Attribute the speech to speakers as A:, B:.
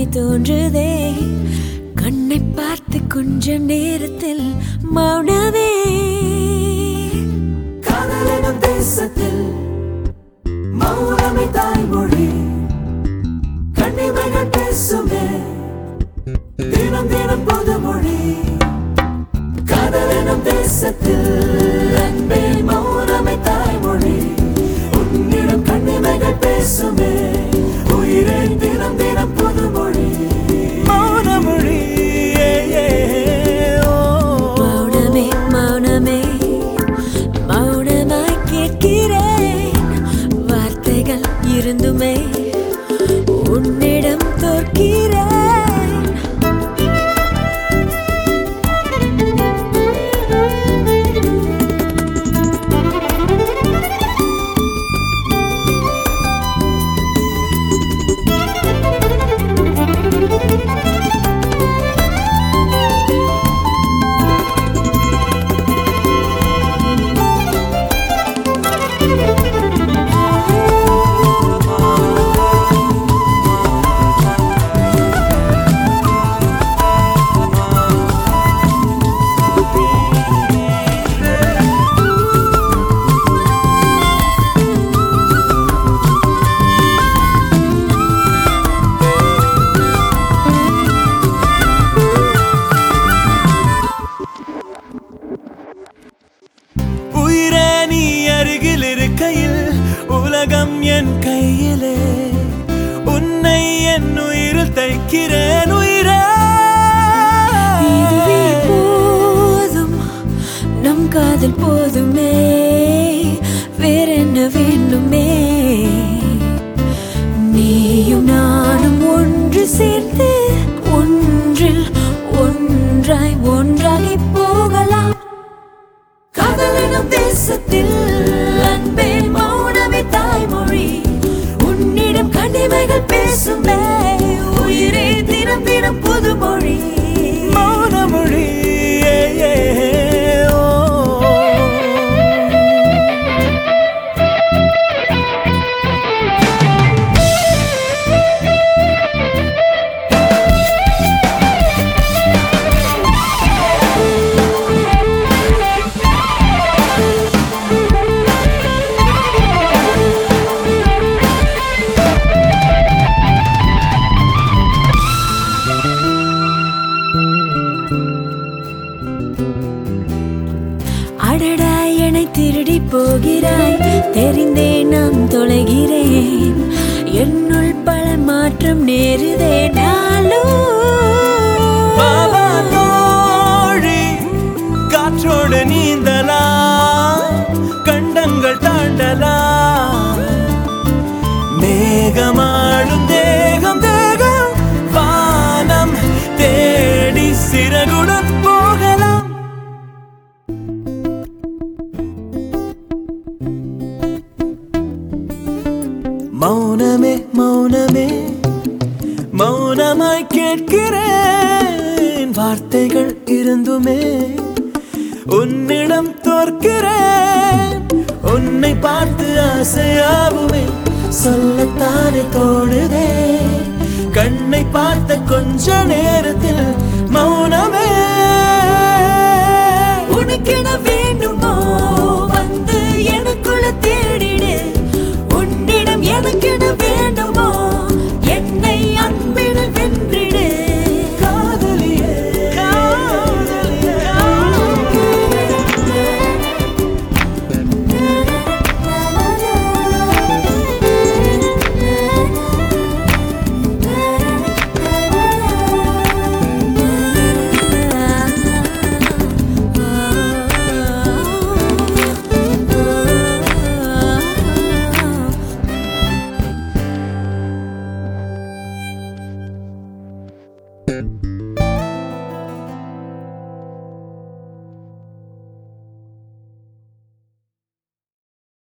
A: தோன்றுதே கண்ணை பார்த்து கொஞ்ச நேரத்தில் மௌனமே
B: காதலெனும் தேசத்தில் மௌனமே தாய்மொழி கண்ணிமைகள் பேசுமே தினம் தினம் புதுமொழி காதலெனும் தேசத்தில் அன்பே மௌனமே தாய்மொழி உன்னிடம் கண்ணிமைகள் பேசுமே உயிரே தினம் தினம் புதுமொழி மௌனமொழி ஏ, ஏ, ஓ.
A: மௌனமே மௌனமே மௌனமாய் கேட்கிறேன் வார்த்தைகள் இருந்துமே உன்னிடம் தோற்கிறேன்
B: உயிரே நீ அருகில் இருக்கையில் உலகம் என் கையிலே உன்னை என் உயிரில் தைக்கிறேன் உயிரே
A: இதுவே போதும் நம் காதல் போதுமே வேறென்ன வேண்டுமே நீயும் நானும் ஒன்று சேர்ந்து ஒன்றில் ஒன்றாய் ஒன்றாகி போகலாம் காதலெனும் தேசத்தில் அன்பே மௌனமே தாய்மொழி உன்னிடம் கண்ணிமைகள் பேசுமே உயிரே தினம் தினம் புதுமொழி
B: மௌனமொழி ஏ, ஏ, ஓ.
A: அடடா என்னை திருடி போகிறாய் தெரிந்தே நான் தொலைகிறேன் என்னுள் பல மாற்றம் நேருதே நாளும்
B: பாபா தோழி காற்றோடு நீந்தலாம் கண்டங்கள் தாண்டலாம் மேகமாடும் தேகம் தேகம் வானம் தேடி சிறகுடன் போகலாம் மௌனமே மௌனமே மௌனமாய் கேட்கிறேன் வார்த்தைகள் இருந்துமே உன்னிடம் தோற்கிறேன் உன்னை பார்த்து ஆசையாகுமே சொல்லத்தானே தோணுதே கண்ணை பார்த்த கொஞ்ச நேரத்தில் மௌனமே